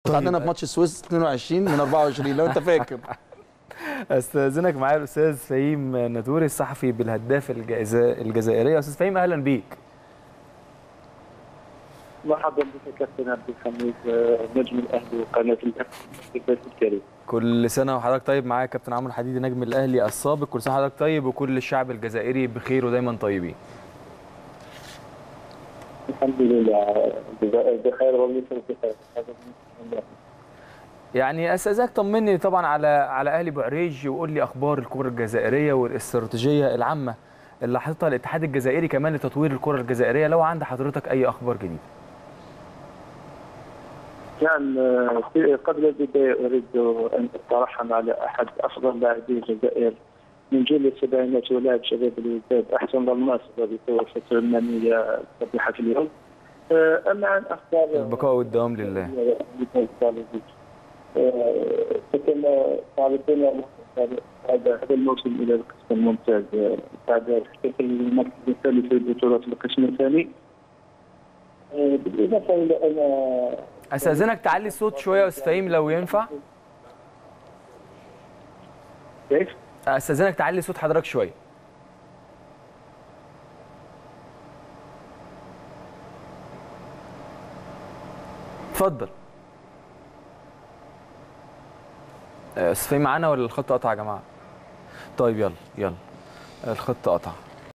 طيب. عندنا في ماتش السويس 22 من 24 لو انت فاكر استاذنك معايا الاستاذ فهيم ناتوري الصحفي بالهداف الجزا- الجزائريه استاذ فهيم اهلا بيك مرحبا بك كابتن عبد الحميد آه، نجم الاهلي وقناه الاهلي البيت الكريم كل سنه وحضرتك طيب معايا كابتن عمرو حديدي نجم الاهلي السابق كل سنه وحضرتك طيب وكل الشعب الجزائري بخير ودايما طيبين الحمد لله الجزائر بخير ومصر بخير هذا من الله. يعني استاذك طمني طبعا على على اهلي بوعريج وقول لي اخبار الكره الجزائريه والاستراتيجيه العامه اللي حاططها الاتحاد الجزائري كمان لتطوير الكره الجزائريه لو عند حضرتك اي اخبار جديده نعم آه، في- قبل البدايه اريد ان اترحم على احد افضل لاعبي الجزائر من جيل السبعينات ولاعب شباب الوداد احسن ضماس الذي توفت المانيه صبيحه اليوم آه، اما عن اخبار البقاء والدوام لله فكما تعرفون هذا هذا الموسم الى القسم الممتاز آه، بعد تحقيق المركز الثالث في بطوله القسم الثاني آه، بالاضافه الى ان استاذنك تعلي الصوت شويه يا استاذ فهيم لو ينفع كيف؟ استاذنك تعلي صوت حضرتك شويه اتفضل آه، استاذ فهيم معانا ولا الخط قطع يا جماعه طيب يلا يلا الخط قطع